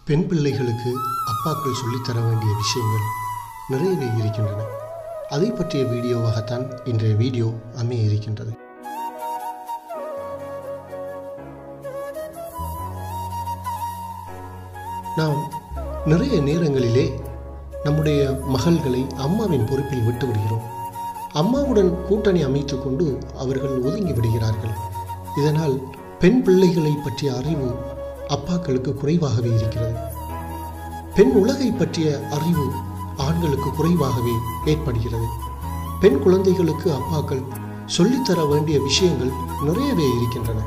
பெண் பிள்ளைகளுக்கு அப்பாக்கள் சொல்லித்தர வேண்டிய விஷயங்கள் நிறையவே இருக்கின்றன அதை பற்றிய வீடியோவாகத்தான் இன்றைய வீடியோ அமைய இருக்கின்றது நாம் நிறைய நேரங்களிலே நம்முடைய மகள்களை அம்மாவின் பொறுப்பில் விட்டு விடுகிறோம் அம்மாவுடன் கூட்டணி அமைத்துக் கொண்டு அவர்கள் ஒதுங்கி விடுகிறார்கள் இதனால் பெண் பிள்ளைகளை பற்றிய அறிவு அப்பாக்களுக்கு குறைவாகவே இருக்கிறது பெண் உலகை பற்றிய அறிவு ஆண்களுக்கு குறைவாகவே ஏற்படுகிறது பெண் குழந்தைகளுக்கு அப்பாக்கள் சொல்லித்தர வேண்டிய விஷயங்கள் நிறையவே இருக்கின்றன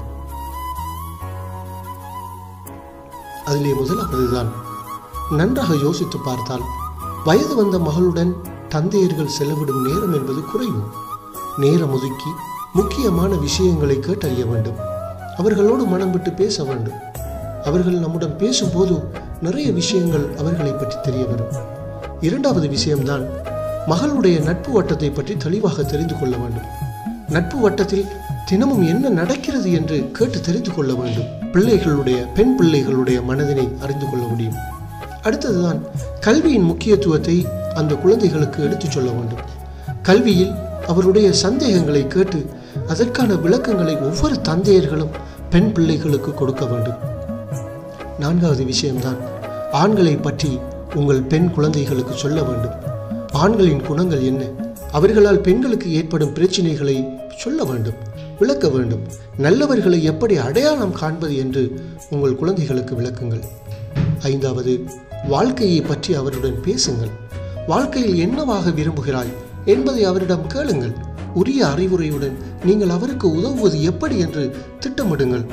அதிலே முதலாவதுதான் நன்றாக யோசித்து பார்த்தால் வயது வந்த மகளுடன் தந்தையர்கள் செலவிடும் நேரம் என்பது குறைவு நேரம் ஒதுக்கி முக்கியமான விஷயங்களை கேட்டறிய வேண்டும் அவர்களோடு மனம் விட்டு பேச வேண்டும் அவர்கள் நம்முடன் பேசும்போது நிறைய விஷயங்கள் அவர்களை பற்றி தெரிய வரும் இரண்டாவது விஷயம்தான் மகளுடைய நட்பு வட்டத்தை பற்றி தெளிவாக தெரிந்து கொள்ள வேண்டும் நட்பு வட்டத்தில் தினமும் என்ன நடக்கிறது என்று கேட்டு தெரிந்து கொள்ள வேண்டும் பிள்ளைகளுடைய பெண் பிள்ளைகளுடைய மனதினை அறிந்து கொள்ள முடியும் அடுத்ததுதான் கல்வியின் முக்கியத்துவத்தை அந்த குழந்தைகளுக்கு எடுத்துச் சொல்ல வேண்டும் கல்வியில் அவருடைய சந்தேகங்களை கேட்டு அதற்கான விளக்கங்களை ஒவ்வொரு தந்தையர்களும் பெண் பிள்ளைகளுக்கு கொடுக்க வேண்டும் நான்காவது விஷயம்தான் ஆண்களை பற்றி உங்கள் பெண் குழந்தைகளுக்கு சொல்ல வேண்டும் ஆண்களின் குணங்கள் என்ன அவர்களால் பெண்களுக்கு ஏற்படும் பிரச்சனைகளை சொல்ல வேண்டும் விளக்க வேண்டும் நல்லவர்களை எப்படி அடையாளம் காண்பது என்று உங்கள் குழந்தைகளுக்கு விளக்குங்கள் ஐந்தாவது வாழ்க்கையை பற்றி அவருடன் பேசுங்கள் வாழ்க்கையில் என்னவாக விரும்புகிறாய் என்பதை அவரிடம் கேளுங்கள் உரிய அறிவுரையுடன் நீங்கள் அவருக்கு உதவுவது எப்படி என்று திட்டமிடுங்கள்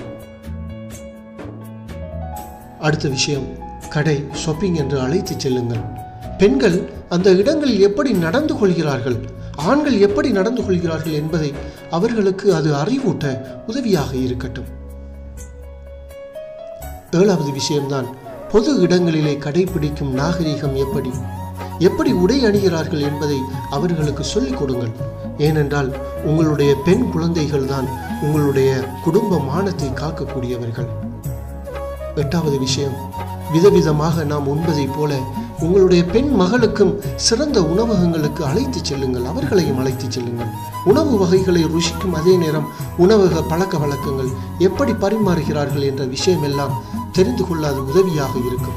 அடுத்த விஷயம் கடை ஷாப்பிங் என்று அழைத்துச் செல்லுங்கள் பெண்கள் அந்த இடங்களில் எப்படி நடந்து கொள்கிறார்கள் ஆண்கள் எப்படி நடந்து கொள்கிறார்கள் என்பதை அவர்களுக்கு அது அறிவூட்ட உதவியாக இருக்கட்டும் ஏழாவது விஷயம்தான் பொது இடங்களிலே கடைபிடிக்கும் நாகரிகம் எப்படி எப்படி உடை அணிகிறார்கள் என்பதை அவர்களுக்கு சொல்லிக் கொடுங்கள் ஏனென்றால் உங்களுடைய பெண் குழந்தைகள் தான் உங்களுடைய குடும்ப மானத்தை காக்கக்கூடியவர்கள் எட்டாவது விஷயம் விதவிதமாக நாம் உண்பதைப் போல உங்களுடைய பெண் மகளுக்கும் சிறந்த உணவகங்களுக்கு அழைத்துச் செல்லுங்கள் அவர்களையும் அழைத்துச் செல்லுங்கள் உணவு வகைகளை ருசிக்கும் அதே நேரம் உணவக பழக்க வழக்கங்கள் எப்படி பரிமாறுகிறார்கள் என்ற விஷயம் எல்லாம் தெரிந்து கொள்ளாத உதவியாக இருக்கும்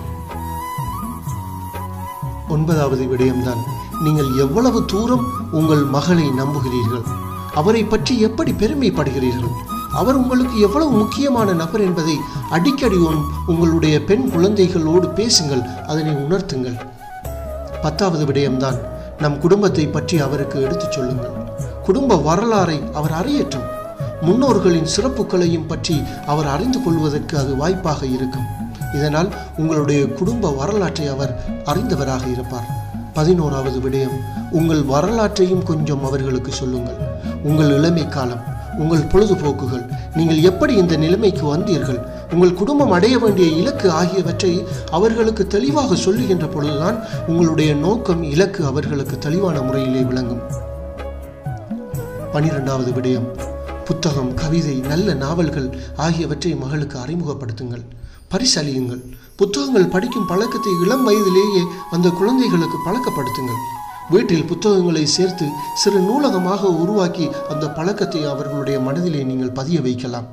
ஒன்பதாவது விடயம்தான் நீங்கள் எவ்வளவு தூரம் உங்கள் மகளை நம்புகிறீர்கள் அவரை பற்றி எப்படி பெருமைப்படுகிறீர்கள் அவர் உங்களுக்கு எவ்வளவு முக்கியமான நபர் என்பதை அடிக்கடி உங்களுடைய பெண் குழந்தைகளோடு பேசுங்கள் அதனை உணர்த்துங்கள் பத்தாவது விடயம்தான் நம் குடும்பத்தை பற்றி அவருக்கு எடுத்துச் சொல்லுங்கள் குடும்ப வரலாறை அவர் அறியட்டும் முன்னோர்களின் சிறப்புகளையும் பற்றி அவர் அறிந்து கொள்வதற்கு அது வாய்ப்பாக இருக்கும் இதனால் உங்களுடைய குடும்ப வரலாற்றை அவர் அறிந்தவராக இருப்பார் பதினோராவது விடயம் உங்கள் வரலாற்றையும் கொஞ்சம் அவர்களுக்கு சொல்லுங்கள் உங்கள் இளமை காலம் உங்கள் பொழுதுபோக்குகள் நீங்கள் எப்படி இந்த நிலைமைக்கு வந்தீர்கள் உங்கள் குடும்பம் அடைய வேண்டிய இலக்கு ஆகியவற்றை அவர்களுக்கு தெளிவாக சொல்லுகின்ற பொழுதுதான் உங்களுடைய நோக்கம் இலக்கு அவர்களுக்கு தெளிவான முறையிலே விளங்கும் பனிரெண்டாவது விடயம் புத்தகம் கவிதை நல்ல நாவல்கள் ஆகியவற்றை மகளுக்கு அறிமுகப்படுத்துங்கள் பரிசலியுங்கள் புத்தகங்கள் படிக்கும் பழக்கத்தை இளம் வயதிலேயே அந்த குழந்தைகளுக்கு பழக்கப்படுத்துங்கள் வீட்டில் புத்தகங்களை சேர்த்து சிறு நூலகமாக உருவாக்கி அந்த பழக்கத்தை அவர்களுடைய மனதிலே நீங்கள் பதிய வைக்கலாம்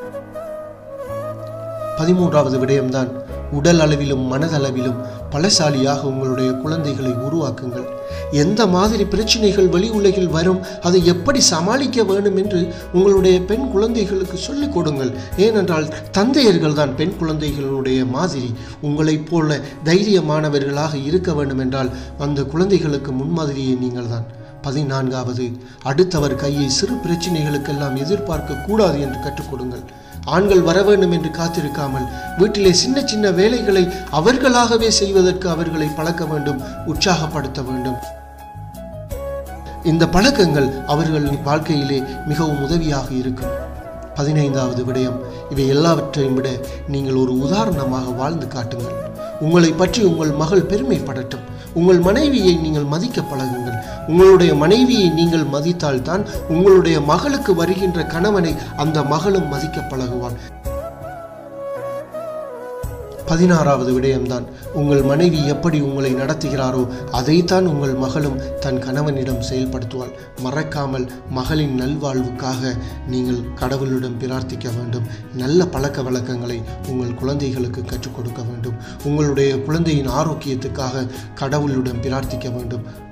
பதிமூன்றாவது விடயம்தான் உடல் அளவிலும் மனதளவிலும் பலசாலியாக உங்களுடைய குழந்தைகளை உருவாக்குங்கள் எந்த மாதிரி பிரச்சனைகள் வெளி உலகில் வரும் அதை எப்படி சமாளிக்க வேண்டும் என்று உங்களுடைய பெண் குழந்தைகளுக்கு சொல்லிக் கொடுங்கள் ஏனென்றால் தந்தையர்கள் தான் பெண் குழந்தைகளுடைய மாதிரி உங்களைப் போல தைரியமானவர்களாக இருக்க வேண்டும் என்றால் அந்த குழந்தைகளுக்கு முன்மாதிரியை நீங்கள் தான் பதினான்காவது அடுத்தவர் கையை சிறு பிரச்சனைகளுக்கெல்லாம் எதிர்பார்க்க கூடாது என்று கற்றுக் கொடுங்கள் ஆண்கள் வர வேண்டும் என்று காத்திருக்காமல் வீட்டிலே சின்ன சின்ன வேலைகளை அவர்களாகவே செய்வதற்கு அவர்களை பழக்க வேண்டும் உற்சாகப்படுத்த வேண்டும் இந்த பழக்கங்கள் அவர்களின் வாழ்க்கையிலே மிகவும் உதவியாக இருக்கும் பதினைந்தாவது விடயம் இவை எல்லாவற்றையும் விட நீங்கள் ஒரு உதாரணமாக வாழ்ந்து காட்டுங்கள் உங்களை பற்றி உங்கள் மகள் பெருமைப்படட்டும் உங்கள் மனைவியை நீங்கள் மதிக்க பழகுங்கள் உங்களுடைய மனைவியை நீங்கள் மதித்தால்தான் உங்களுடைய மகளுக்கு வருகின்ற கணவனை அந்த மகளும் மதிக்க பழகுவாள் பதினாறாவது விடயம்தான் உங்கள் மனைவி எப்படி உங்களை நடத்துகிறாரோ அதைத்தான் உங்கள் மகளும் தன் கணவனிடம் செயல்படுத்துவாள் மறக்காமல் மகளின் நல்வாழ்வுக்காக நீங்கள் கடவுளிடம் பிரார்த்திக்க வேண்டும் நல்ல பழக்க வழக்கங்களை உங்கள் குழந்தைகளுக்கு கற்றுக் கொடுக்க வேண்டும் உங்களுடைய குழந்தையின் ஆரோக்கியத்துக்காக கடவுளிடம் பிரார்த்திக்க வேண்டும்